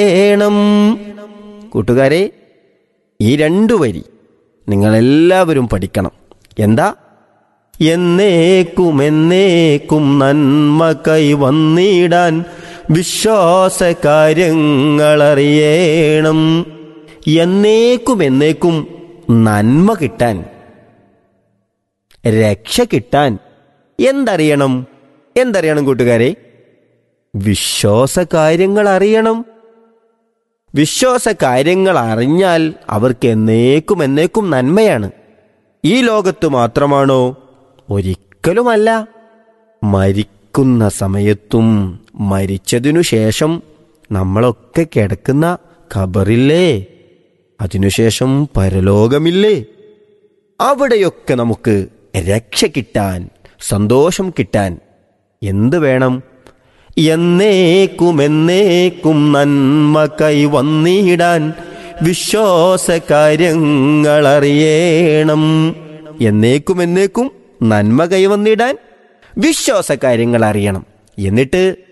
ഏണം കൂട്ടുകാരെ ഈ രണ്ടു വരി നിങ്ങളെല്ലാവരും പഠിക്കണം എന്താ എന്നേക്കും എന്നേക്കും നന്മ കൈവന്നിടാൻ വിശ്വാസ കാര്യങ്ങളറിയണം എന്നേക്കും എന്നേക്കും നന്മ കിട്ടാൻ രക്ഷ കിട്ടാൻ എന്തറിയണം എന്തറിയണം കൂട്ടുകാരെ വിശ്വാസ കാര്യങ്ങൾ അറിയണം വിശ്വാസ കാര്യങ്ങൾ അറിഞ്ഞാൽ അവർക്ക് എന്നേക്കും എന്നേക്കും നന്മയാണ് ഈ ലോകത്ത് മാത്രമാണോ ഒരിക്കലുമല്ല മരിക്കുന്ന സമയത്തും മരിച്ചതിനു ശേഷം നമ്മളൊക്കെ കിടക്കുന്ന ഖബറില്ലേ അതിനുശേഷം പരലോകമില്ലേ അവിടെയൊക്കെ നമുക്ക് രക്ഷ കിട്ടാൻ സന്തോഷം കിട്ടാൻ എന്ത് വേണം എന്നേക്കും എന്നേക്കും നന്മ കൈവന്നിടാൻ വിശ്വാസ കാര്യങ്ങളറിയണം എന്നേക്കും എന്നേക്കും നന്മ കൈവന്നിടാൻ വിശ്വാസ കാര്യങ്ങൾ അറിയണം എന്നിട്ട്